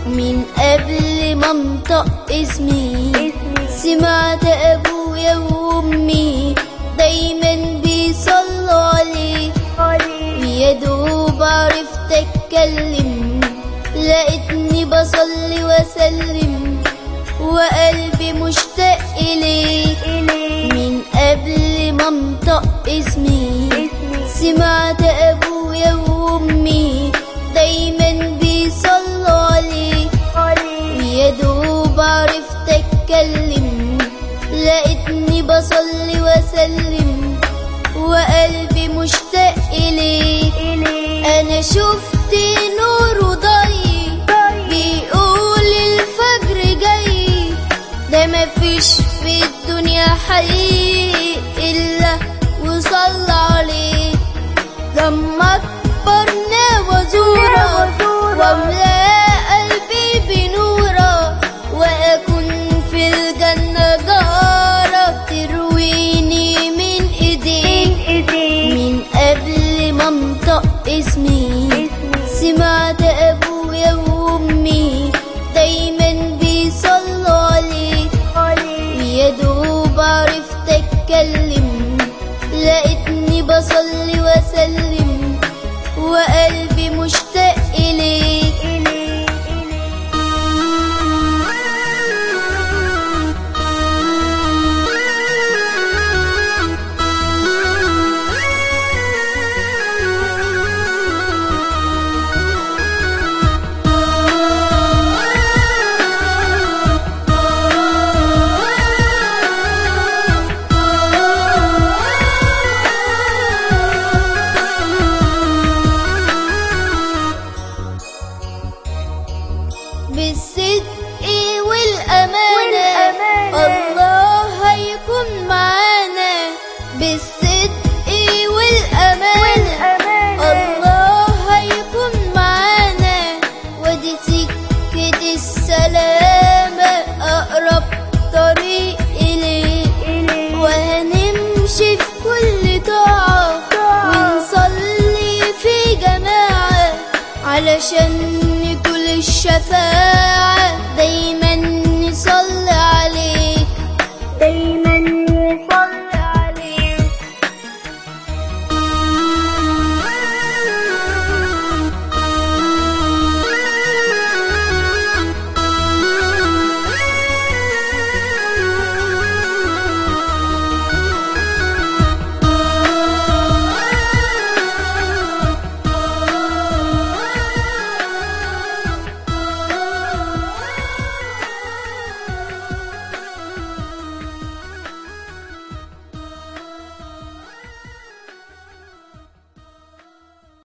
من قبل ما انطق اسمي سمعت ابويا وامي دايما بيصلوا عليه ويا دوب عرفت اتكلم لقيتني بصلي واسلم وقلبي مشتاق اليك من قبل ما انطق اسمي سمعت ابويا وامي دايما بيصلوا عليه ويا دوب عرفت اتكلم لقيتني بصلي واسلم وقلبي مشتاق اليك انا شفت نور وضي بيقول الفجر جاي ده مفيش في الدنيا حقيقي الا وصلى عليه لما اكبرنا وزورة واملا قلبي بنورة واكون في الجنة جارة ترويني من ايديك من قبل ما انطق اسمي سمعت ابويا وامي دايما بيصلوا عليه ويا دوب عرفت اتكلم لقيتني بصلي واسلم وقلبي مشتاق اليك بالصدق والأمانة الله هيكون معانا بالصدق والأمانة الله هيكون معانا ودي سكة السلامة أقرب طريق إليه وهنمشي في كل طاعة ونصلي في جماعة علشان نكل الشفاعة